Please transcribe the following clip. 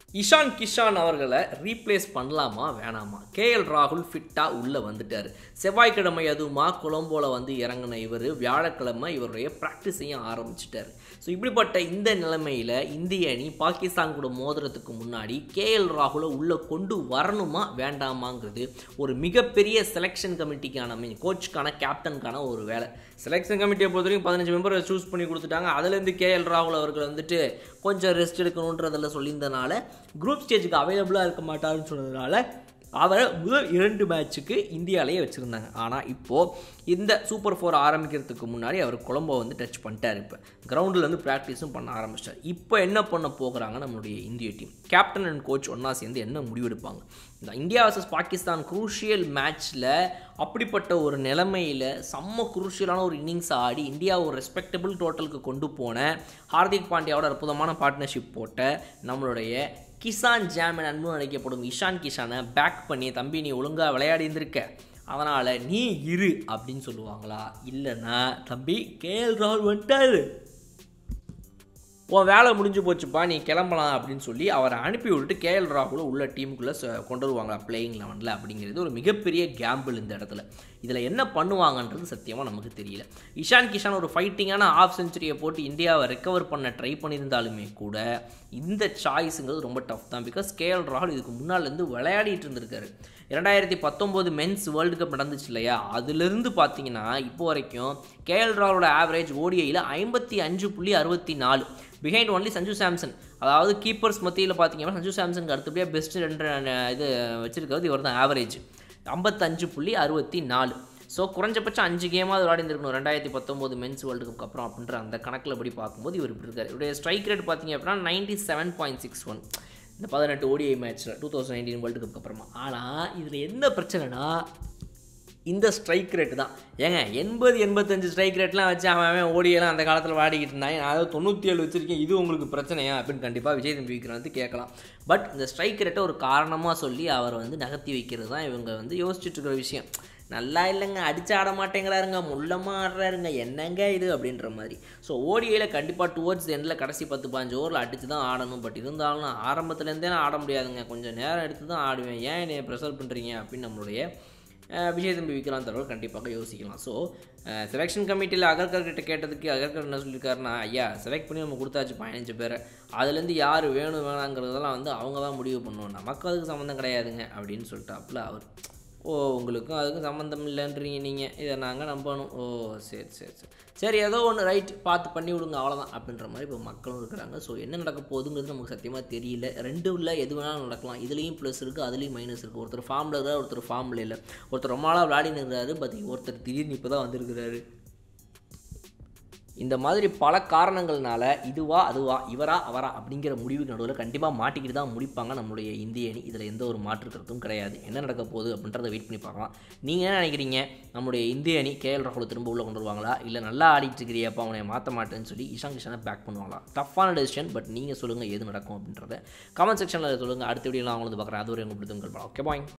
இஷான் கிஷான் அவர்களை ரீப்ளேஸ் பண்ணலாமா வேணாமா கேஎல் ராகுல் ஃபிட்டாக உள்ளே வந்துட்டார் செவ்வாய்க்கிழமை அதுவுமா கொலம்போல வந்து இறங்கின இவர் வியாழக்கிழமை இவருடைய ப்ராக்டிஸையும் ஆரம்பிச்சிட்டார் ஸோ இப்படிப்பட்ட இந்த நிலைமையில் இந்திய அணி பாகிஸ்தான் கூட மோதுறதுக்கு முன்னாடி கேஎல் ராகுலை உள்ளே கொண்டு வரணுமா வேண்டாமாங்கிறது ஒரு மிகப்பெரிய செலெக்ஷன் கமிட்டிக்கான மீன் கோச்சுக்கான கேப்டனுக்கான ஒரு வேலை செலெக்ஷன் கமிட்டியை பொறுத்த வரைக்கும் பதினஞ்சு மெம்பரை சூஸ் பண்ணி கொடுத்துட்டாங்க அதுலேருந்து கேஎல் ராகுல் அவர்கள் வந்துட்டு கொஞ்சம் ரெஸ்ட் எடுக்கணுன்றதில் சொல்லியிருந்தனால குரூப் ஸ்டேஜுக்கு அவைலபிளாக இருக்க மாட்டாருன்னு சொன்னதுனால அவரை முதல் இரண்டு மேட்ச்சுக்கு இந்தியாவிலேயே வச்சுருந்தாங்க ஆனால் இப்போது இந்த சூப்பர் ஃபோர் ஆரம்பிக்கிறதுக்கு முன்னாடி அவர் கொலம்போ வந்து டச் பண்ணிட்டார் இப்போ கிரவுண்டில் வந்து ப்ராக்டிஸும் பண்ண ஆரம்பிச்சிட்டார் இப்போ என்ன பண்ண போகிறாங்க நம்மளுடைய இந்திய டீம் கேப்டன் அண்ட் கோச் ஒன்றா சேர்ந்து என்ன முடிவெடுப்பாங்க இந்த இந்தியா வர்சஸ் பாகிஸ்தான் குரூஷியல் மேட்ச்சில் அப்படிப்பட்ட ஒரு நிலைமையில் செம்ம குரூஷியலான ஒரு இன்னிங்ஸ் ஆடி இந்தியா ஒரு ரெஸ்பெக்டபிள் டோட்டலுக்கு கொண்டு போன ஹார்திக் பாண்டியாவோட அற்புதமான பார்ட்னர்ஷிப் போட்ட நம்மளுடைய கிசான் ஜாம் என அன்பு அழைக்கப்படும் இஷான் கிஷானை பேக் பண்ணி தம்பி நீ ஒழுங்காக விளையாடி இருந்திருக்க அதனால் நீ இரு அப்படின்னு சொல்லுவாங்களா இல்லைன்னா தம்பி கேஎல் ராகுல் வந்துட்டாரு உன் வேலை முடிஞ்சு போச்சுப்பா நீ கிளம்பலாம் அப்படின்னு சொல்லி அவரை அனுப்பி விட்டுட்டு கேஎல் ராகுல உள்ள டீமுக்குள்ளே கொண்டு வருவாங்களா பிளேயிங் லெவனில் அப்படிங்கிறது ஒரு மிகப்பெரிய கேம்பிள் இந்த இடத்துல இதில் என்ன பண்ணுவாங்கன்றது சத்தியமாக நமக்கு தெரியல இஷான் கிஷான் ஒரு ஃபைட்டிங்கான ஆஃப் செஞ்சுரியை போட்டு இந்தியாவை ரெக்கவர் பண்ண ட்ரை பண்ணியிருந்தாலுமே கூட இந்த சாய்ஸுங்கிறது ரொம்ப டஃப் தான் பிகாஸ் கேஎல் ராகுல் இதுக்கு முன்னாலேருந்து விளையாடிட்டு இருந்திருக்காரு இரண்டாயிரத்தி பத்தொம்போது மென்ஸ் வேர்ல்டு கப் நடந்துச்சு இல்லையா அதுலேருந்து பார்த்தீங்கன்னா இப்போ வரைக்கும் கேஎல் ராகுலோட ஆவரேஜ் ஓடிஐயில் ஐம்பத்தி அஞ்சு புள்ளி அறுபத்தி நாலு பிஹைண்ட் ஒன்லி சஞ்சு சாம்சன் அதாவது கீப்பர்ஸ் மத்தியில் பார்த்தீங்கன்னா சஞ்சு சாம்சனுக்கு அடுத்தபடியாக பெஸ்ட் ரெண்டு இது வச்சிருக்கிறது இவர் தான் ஆவரேஜ் ஐம்பத்தஞ்சு புள்ளி அறுபத்தி நாலு ஸோ குறைஞ்சபட்சம் அஞ்சு கேமாவது விளையாடிருக்கணும் ரெண்டாயிரத்தி பத்தொம்போது மென்ஸ் வேர்ல்டு கப் அப்புறம் அப்படின்ற அந்த கணக்கில் படி பார்க்கும்போது இவர் இப்படி இருக்கார் இவருடைய ஸ்ட்ரைக் ரேட் பார்த்தீங்க அப்படின்னா ninety seven point six one இந்த பதினெட்டு ஓடிஐ மேட்ச்சில் two thousand nineteen world cup அப்புறமா ஆனால் இதில் என்ன பிரச்சனைனா இந்த ஸ்ட்ரைக் ரேட்டு தான் ஏங்க எண்பது எண்பத்தஞ்சு ஸ்ட்ரைக் ரேட்லாம் வச்சு அவன் அவன் ஓடியெல்லாம் அந்த காலத்தில் வாடிக்கிட்டு இருந்தாங்க நான் அதாவது தொண்ணூற்றி ஏழு வச்சுருக்கேன் இது உங்களுக்கு பிரச்சனையா அப்படின்னு கண்டிப்பாக விஜய் தம்பி விக்ரமத்து கேட்கலாம் பட் இந்த ஸ்ட்ரைக் ரேட்டை ஒரு காரணமாக சொல்லி அவர் வந்து நகர்த்தி வைக்கிறது தான் இவங்க வந்து யோசிச்சுட்டு இருக்கிற விஷயம் நல்லா இல்லைங்க அடிச்சு ஆட மாட்டேங்கிறாருங்க முள்ளமாக ஆடுறாருங்க என்னங்க இது அப்படின்ற மாதிரி ஸோ ஓடிஐயில் கண்டிப்பாக டுவர்ட்ஸ் எண்டில் கடைசி பத்து பாஞ்சு ஓவரில் அடித்து தான் ஆடணும் பட் இருந்தாலும் ஆரம்பத்துலேருந்தே நான் ஆட முடியாதுங்க கொஞ்சம் நேரம் எடுத்து தான் ஆடுவேன் ஏன் என்னை ப்ரெஷர் பண்ணுறீங்க அப்படின்னு நம்மளுடைய விஜய் தம்பி விக்ராந்த் அவர்கள் கண்டிப்பாக யோசிக்கலாம் ஸோ செலெக்ஷன் கமிட்டியில் அகர்கர் கிட்ட கேட்டதுக்கு அகர்கர் என்ன சொல்லியிருக்காருன்னா ஐயா செலக்ட் பண்ணி நம்ம கொடுத்தாச்சு பதினஞ்சு பேரை அதுலேருந்து யார் வேணும் வேணாங்கிறதெல்லாம் வந்து அவங்க தான் முடிவு பண்ணுவோம் நமக்கு அதுக்கு சம்மந்தம் கிடையாதுங்க அப்படின்னு சொல்லிட்டாப்புல அவர் ஓ உங்களுக்கும் அதுக்கும் சம்மந்தம் இல்லைன்றீங்க நீங்கள் இதை நாங்கள் நம்பணும் ஓ சரி சரி சரி சரி ஏதோ ஒன்று ரைட் பார்த்து பண்ணி விடுங்க அவ்வளோதான் அப்படின்ற மாதிரி இப்போ மக்களும் இருக்கிறாங்க ஸோ என்ன நடக்க போகுதுங்கிறது நமக்கு சத்தியமாக தெரியல ரெண்டும் இல்லை எது வேணாலும் நடக்கலாம் இதுலேயும் ப்ளஸ் இருக்குது அதுலேயும் மைனஸ் இருக்குது ஒருத்தர் ஃபார்மில் இருக்கிறார் ஒருத்தர் ஃபார்மில் இல்லை ஒருத்தர் ரொம்ப நாளாக விளையாடின்னு இருக்கிறாரு பட் ஒருத்தர் திடீர்னு இப்போ தான் வந்திருக்கிறாரு இந்த மாதிரி பல காரணங்கள்னால இதுவா அதுவா இவரா அவரா அப்படிங்கிற முடிவுக்கு நடுவில் கண்டிப்பாக மாட்டிக்கிட்டு தான் முடிப்பாங்க நம்மளுடைய இந்திய அணி இதில் எந்த ஒரு மாற்று கருத்தும் கிடையாது என்ன நடக்க போகுது அப்படின்றத வெயிட் பண்ணி பார்க்கலாம் நீங்கள் என்ன நினைக்கிறீங்க நம்மளுடைய இந்திய அணி கேஎல் ராகுல் திரும்ப உள்ளே கொண்டு வருவாங்களா இல்லை நல்லா ஆடிட்டு இருக்கிறியப்பா அவனை மாற்ற மாட்டேன்னு சொல்லி இஷான் கிஷனை பேக் பண்ணுவாங்களா டஃப்பான டெசிஷன் பட் நீங்கள் சொல்லுங்கள் எது நடக்கும் அப்படின்றத கமெண்ட் செக்ஷனில் சொல்லுங்கள் அடுத்த வீடியோலாம் அவங்க வந்து பார்க்குறேன் அது ஒரு உங்களுக்கு பிடித்துங்கள் ஓகே பாய்